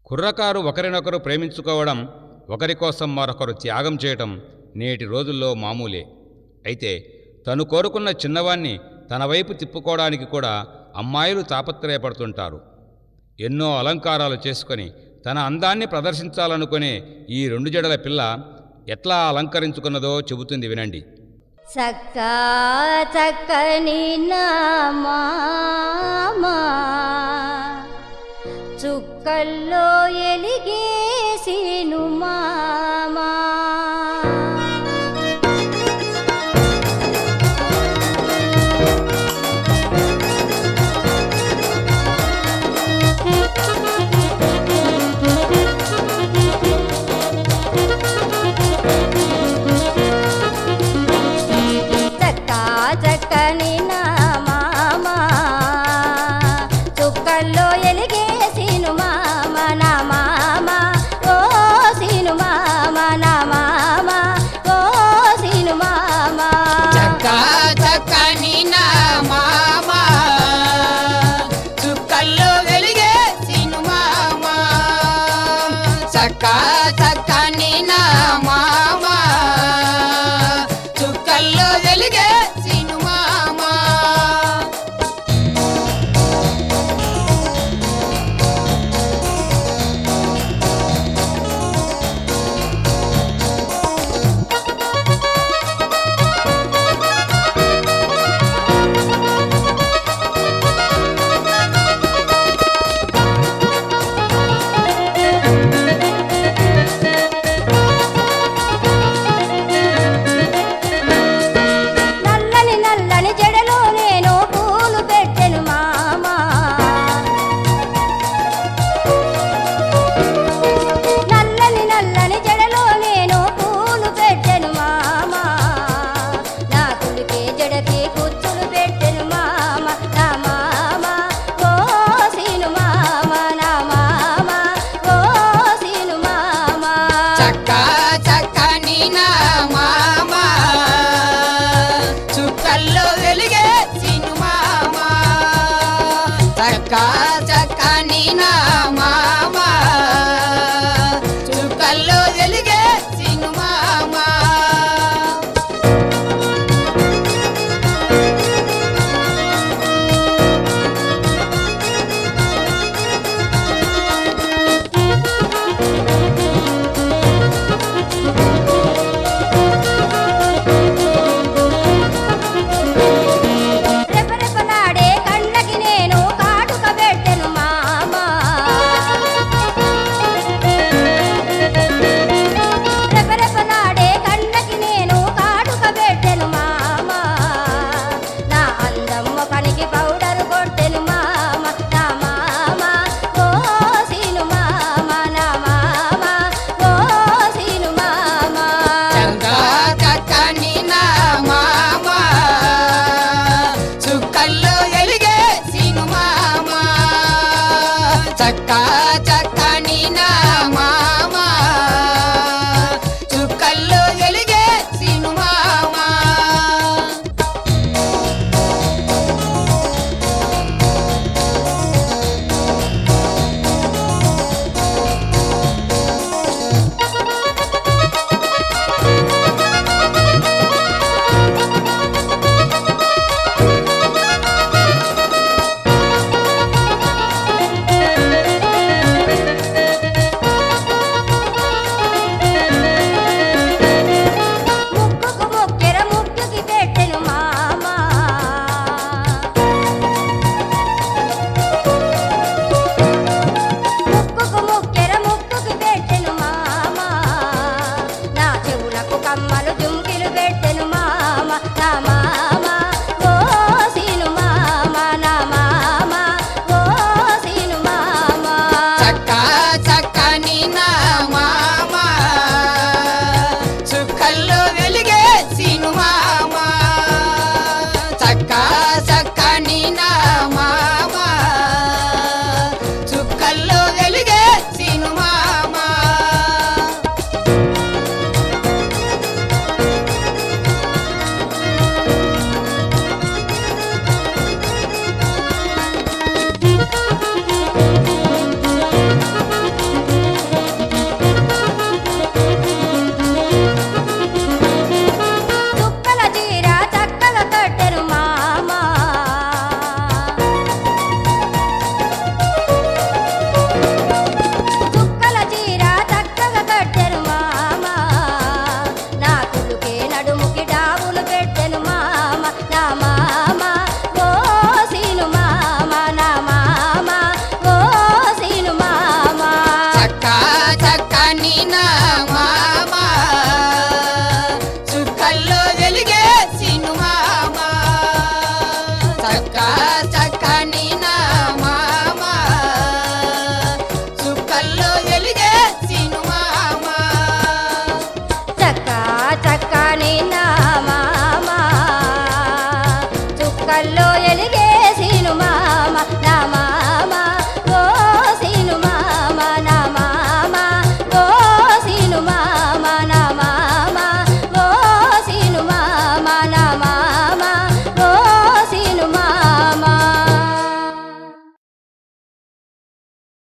కుర్రకారు ఒకరినొకరు ప్రేమించుకోవడం ఒకరి కోసం మరొకరు త్యాగం చేయటం నేటి రోజుల్లో మామూలే అయితే తను కోరుకున్న చిన్నవాణ్ణి తన వైపు తిప్పుకోవడానికి కూడా అమ్మాయిలు తాపత్రయపడుతుంటారు ఎన్నో అలంకారాలు చేసుకొని తన అందాన్ని ప్రదర్శించాలనుకునే ఈ రెండు జడల పిల్ల ఎట్లా అలంకరించుకున్నదో చెబుతుంది వినండి చక్కా చక్కని నా మామా చుక్కల్లో ఎలిగేసిను మామా చక్కా చక్కని నా మామా చుక్కల్లో ఎలిగేసిను మామ నా మామ ఓ సీను మామ నా మామ ఓ సీను మామ చక్క చక్కని నా మామ చుక్కల్లో వెలిగే సిను మామ చక్క చక్కని నా మామ చుక్కల్లో వెలిగే సిను మామ నల్లని నల్లని జడలో నేను పూలు పెట్టెను మామ నల్లని నల్లని జడలో నేను పూలు పెట్టెను మామ నా కులికే జడకి కుచ్చులు పెట్టెను మామ నా మామ ఓ సీను మామ నా మామ ఓ సీను మామ చక్క చక్కని నా మామ చుక్కల్లో వెలిగే సిను మామ చక్క చక్కని నా మామ చుక్కల్లో వెలిగే సిను మామ రెపరెపలాడే కళ్ళకి నేను కాటుక పెట్టెను మామ రెపరెపలాడే కళ్ళకి నేను కాటుక పెట్టెను మామ నా అందం ముఖానికి పౌడర్ కొట్టెను మామ నా మామ ఓ సీను మామ నా మామ ఓ సీను మామ చక్క చక్కని నా మామ చుక్కల్లో వెలిగే సిను మామ చక్క చక్కని నా మామ